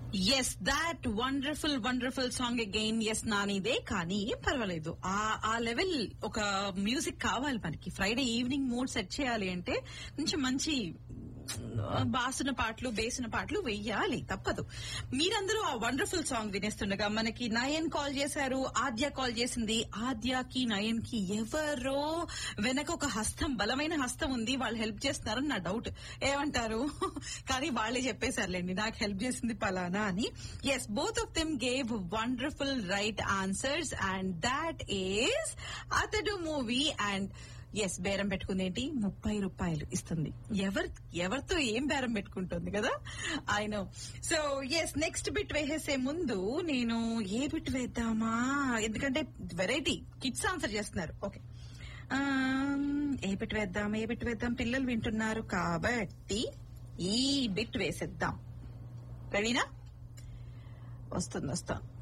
yes that wonderful wonderful song again yes నానిదే కానీ ఏం పర్వాలేదు ఆ ఆ లెవెల్ ఒక మ్యూజిక్ కావాలి మనకి ఫ్రైడే ఈవినింగ్ మూడ్ సెట్ చేయాలి అంటే కొంచెం మంచి బాసిన పాటలు బేసిన పాటలు వెయ్యాలి తప్పదు మీరందరూ ఆ వండర్ఫుల్ సాంగ్ వినేస్తుండగా మనకి నయన్ కాల్ చేశారు ఆద్య కాల్ చేసింది ఆద్యకి నయన్ కి ఎవరో వెనక ఒక హస్తం బలమైన హస్తం ఉంది వాళ్ళు హెల్ప్ చేస్తున్నారని నా డౌట్ ఏమంటారు కానీ వాళ్ళే చెప్పేశారులేండి నాకు హెల్ప్ చేసింది పలానా అని yes both of them gave wonderful right answers and that is Athadu movie and yes బేరం పెట్టుకుంది ఏంటి ముప్పై రూపాయలు ఇస్తుంది ఎవరు ఎవరితో ఏం బేరం పెట్టుకుంటుంది కదా ఆయన సో ఎస్ నెక్స్ట్ బిట్ వేసేసే ముందు నేను ఏ బిట్ వేద్దామా ఎందుకంటే వెరైటీ కిడ్స్ ఆన్సర్ చేస్తున్నారు ఓకే ఏ బిట్ వేద్దాం ఏ బిట్ వేద్దాం పిల్లలు వింటున్నారు కాబట్టి ఈ బిట్ వేసేద్దాం రెడీనా వస్తుంది వస్తాం